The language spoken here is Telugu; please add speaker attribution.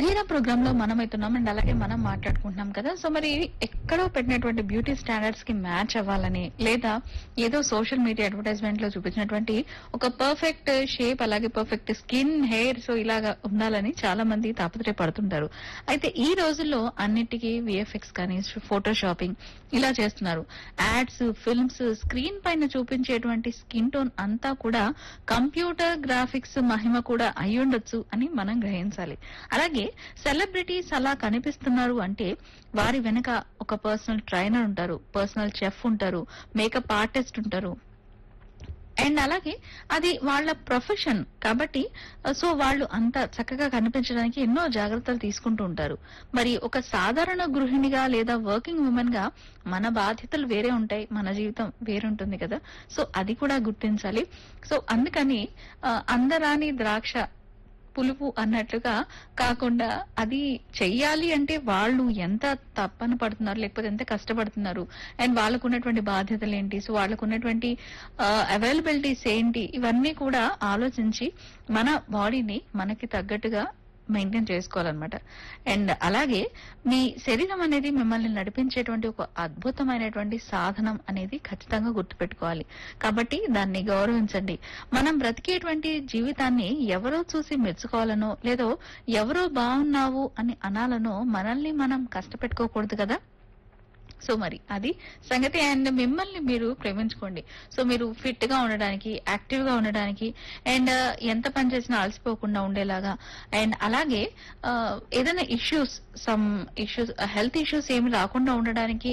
Speaker 1: ధీరా ప్రోగ్రామ్ లో మనం అవుతున్నాం అండ్ అలాగే మనం మాట్లాడుకుంటున్నాం కదా సో మరి ఎక్కడో పెట్టినటువంటి బ్యూటీ స్టాండర్డ్స్ కి మ్యాచ్ అవ్వాలని లేదా ఏదో సోషల్ మీడియా అడ్వర్టైజ్మెంట్ లో చూపించినటువంటి ఒక పర్ఫెక్ట్ షేప్ అలాగే పర్ఫెక్ట్ స్కిన్ హెయిర్ సో ఇలాగా ఉండాలని చాలా మంది తాపత్రయపడుతుంటారు అయితే ఈ రోజుల్లో అన్నిటికీ విఎఫ్ఎక్స్ కానీ ఫోటో షాపింగ్ ఇలా చేస్తున్నారు యాడ్స్ ఫిల్మ్స్ స్క్రీన్ పైన చూపించేటువంటి స్కిన్ టోన్ అంతా కూడా కంప్యూటర్ గ్రాఫిక్స్ మహిమ కూడా అయ్యుండొచ్చు అని మనం గ్రహించాలి అలాగే సెలబ్రిటీస్ అలా కనిపిస్తున్నారు అంటే వారి వెనక ఒక పర్సనల్ ట్రైనర్ ఉంటారు పర్సనల్ చెఫ్ ఉంటారు మేకప్ ఆర్టిస్ట్ ఉంటారు అండ్ అలాగే అది వాళ్ళ ప్రొఫెషన్ కాబట్టి సో వాళ్ళు అంత చక్కగా కనిపించడానికి ఎన్నో జాగ్రత్తలు తీసుకుంటూ ఉంటారు మరి ఒక సాధారణ గృహిణిగా లేదా వర్కింగ్ ఉమెన్ గా మన బాధ్యతలు వేరే ఉంటాయి మన జీవితం వేరుంటుంది కదా సో అది కూడా గుర్తించాలి సో అందుకని ఆ, అందరాని ద్రాక్ష పులుపు అన్నట్లుగా కాకుండా అది చెయ్యాలి అంటే వాళ్ళు ఎంత తప్పన పడుతున్నారు లేకపోతే ఎంత కష్టపడుతున్నారు అండ్ వాళ్ళకు ఉన్నటువంటి బాధ్యతలు ఏంటి సో వాళ్ళకు ఉన్నటువంటి అవైలబిలిటీస్ ఏంటి ఇవన్నీ కూడా ఆలోచించి మన బాడీని మనకి తగ్గట్టుగా మెయింటైన్ చేసుకోవాలన్నమాట అండ్ అలాగే మీ శరీరం అనేది మిమ్మల్ని నడిపించేటువంటి ఒక అద్భుతమైనటువంటి సాధనం అనేది ఖచ్చితంగా గుర్తుపెట్టుకోవాలి కాబట్టి దాన్ని గౌరవించండి మనం బ్రతికేటువంటి జీవితాన్ని ఎవరో చూసి మెచ్చుకోవాలనో లేదో ఎవరో బాగున్నావు అని అనాలనో మనల్ని మనం కష్టపెట్టుకోకూడదు కదా సో మరి అది సంగతి అండ్ మిమ్మల్ని మీరు ప్రేమించుకోండి సో మీరు ఫిట్ గా ఉండడానికి యాక్టివ్ గా ఉండడానికి అండ్ ఎంత పని చేసినా అలసిపోకుండా ఉండేలాగా అండ్ అలాగే ఆ, ఏదైనా issues some issues health issues ఏమి రాకుండా ఉండడానికి